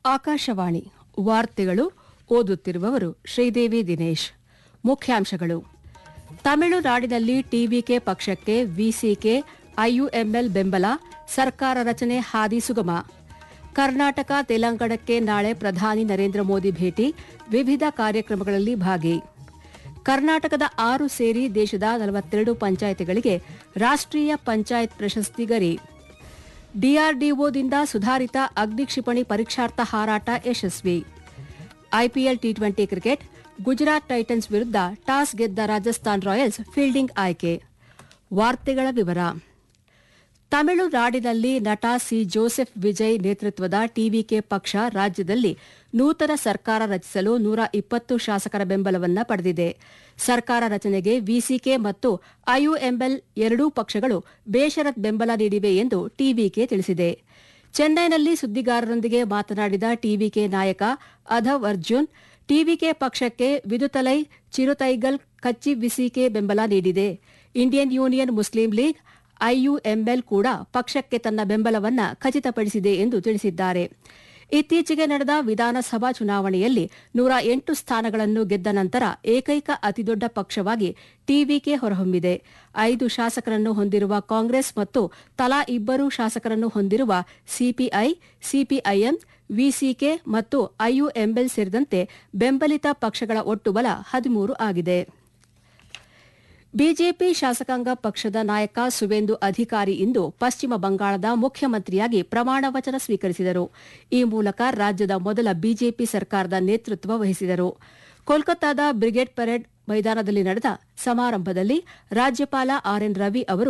ಆಕಾಶವಾಣಿ ವಾರ್ತೆಗಳು ಓದುತ್ತಿರುವವರು ಶ್ರೀದೇವಿ ದಿನೇಶ್ ಮುಖ್ಯಾಂಶಗಳು ತಮಿಳುನಾಡಿನಲ್ಲಿ ಟಿವಿಕೆ ಪಕ್ಷಕ್ಕೆ ವಿಸಿಕೆ ಐಯುಎಂಎಲ್ ಬೆಂಬಲ ಸರ್ಕಾರ ರಚನೆ ಹಾದಿ ಸುಗಮ ಕರ್ನಾಟಕ ತೆಲಂಗಾಣಕ್ಕೆ ನಾಳೆ ಪ್ರಧಾನಿ ನರೇಂದ್ರ ಮೋದಿ ಭೇಟಿ ವಿವಿಧ ಕಾರ್ಯಕ್ರಮಗಳಲ್ಲಿ ಭಾಗಿ ಕರ್ನಾಟಕದ ಆರು ಸೇರಿ ದೇಶದ ನಲವತ್ತೆರಡು ಪಂಚಾಯತ್ಗಳಿಗೆ ರಾಷ್ಟ್ರೀಯ ಪಂಚಾಯತ್ ಪ್ರಶಸ್ತಿ ಗರಿ ಡಿಆರ್ಡಿಒದಿಂದ ಸುಧಾರಿತ ಅಗ್ನಿಕ್ಷಿಪಣಿ ಪರೀಕ್ಷಾರ್ಥ ಹಾರಾಟ ಯಶಸ್ವಿ IPL T twenty cricket Gujarat Titans ವಿರುದ್ಧ ಟಾಸ್ ಗೆದ್ದ ರಾಜಸ್ಥಾನ್ ರಾಯಲ್ಸ್ ಫೀಲ್ಡಿಂಗ್ ಆಯ್ಕೆ ವಾರ್ತೆಗಳ ವಿವರ ತಮಿಳುನಾಡಿನಲ್ಲಿ ನಟ ಸಿ ಜೋಸೆಫ್ ವಿಜಯ್ ನೇತೃತ್ವದ ಟಿವಿಕೆ ಪಕ್ಷ ರಾಜ್ಯದಲ್ಲಿ ನೂತನ ಸರ್ಕಾರ ರಚಿಸಲು ನೂರ ಇಪ್ಪತ್ತು ಶಾಸಕರ ಬೆಂಬಲವನ್ನು ಪಡೆದಿದೆ ಸರ್ಕಾರ ರಚನೆಗೆ ವಿಸಿಕೆ ಮತ್ತು ಐಯುಎಂಎಲ್ ಎರಡೂ ಪಕ್ಷಗಳು ಬೇಷರತ್ ಬೆಂಬಲ ನೀಡಿವೆ ಎಂದು ಟಿವಿಕೆ ತಿಳಿಸಿದೆ ಚೆನ್ನೈನಲ್ಲಿ ಸುದ್ದಿಗಾರರೊಂದಿಗೆ ಮಾತನಾಡಿದ ಟಿವಿಕೆ ನಾಯಕ ಅಧವ್ ಅರ್ಜುನ್ ಟಿವಿಕೆ ಪಕ್ಷಕ್ಕೆ ವಿದುತಲೈ ಚಿರುತೈಗಲ್ ಕಚ್ಚಿ ವಿಸಿಕೆ ಬೆಂಬಲ ನೀಡಿದೆ Indian Union Muslim League IUML ಕೂಡ ಪಕ್ಷಕ್ಕೆ ತನ್ನ ಬೆಂಬಲವನ್ನ ಖಚಿತಪಡಿಸಿದೆ ಎಂದು ತಿಳಿಸಿದ್ದಾರೆ ಇತ್ತೀಚೆಗೆ ನಡೆದ ವಿಧಾನಸಭಾ ಚುನಾವಣೆಯಲ್ಲಿ ನೂರ ಎಂಟು ಸ್ಥಾನಗಳನ್ನು ಗೆದ್ದ ನಂತರ ಏಕೈಕ ಅತಿದೊಡ್ಡ ಪಕ್ಷವಾಗಿ ಟಿವಿಕೆ ಹೊರಹೊಮ್ಮಿದೆ ಐದು ಶಾಸಕರನ್ನು ಹೊಂದಿರುವ ಕಾಂಗ್ರೆಸ್ ಮತ್ತು ತಲಾ ಇಬ್ಬರು ಶಾಸಕರನ್ನು ಹೊಂದಿರುವ ಸಿಪಿಐ ಸಿಪಿಐಎಂ ವಿಸಿಕೆ ಮತ್ತು ಐಯುಎಂಎಲ್ ಸೇರಿದಂತೆ ಬೆಂಬಲಿತ ಪಕ್ಷಗಳ ಒಟ್ಟು ಬಲ ಹದಿಮೂರು ಆಗಿದೆ ಬಿಜೆಪಿ ಶಾಸಕಾಂಗ ಪಕ್ಷದ ನಾಯಕ ಸುವೇಂದು ಅಧಿಕಾರಿ ಇಂದು ಪಶ್ಚಿಮ ಬಂಗಾಳದ ಮುಖ್ಯಮಂತ್ರಿಯಾಗಿ ಪ್ರಮಾಣ ವಚನ ಸ್ವೀಕರಿಸಿದರು ಈ ಮೂಲಕ ರಾಜ್ಯದ ಮೊದಲ ಬಿಜೆಪಿ ಸರ್ಕಾರದ ನೇತೃತ್ವ ವಹಿಸಿದರು ಕೋಲ್ಕತ್ತಾದ ಬ್ರಿಗೇಡ್ ಪರೇಡ್ ಮೈದಾನದಲ್ಲಿ ನಡೆದ ಸಮಾರಂಭದಲ್ಲಿ ರಾಜ್ಯಪಾಲ ಆರ್ಎನ್ ರವಿ ಅವರು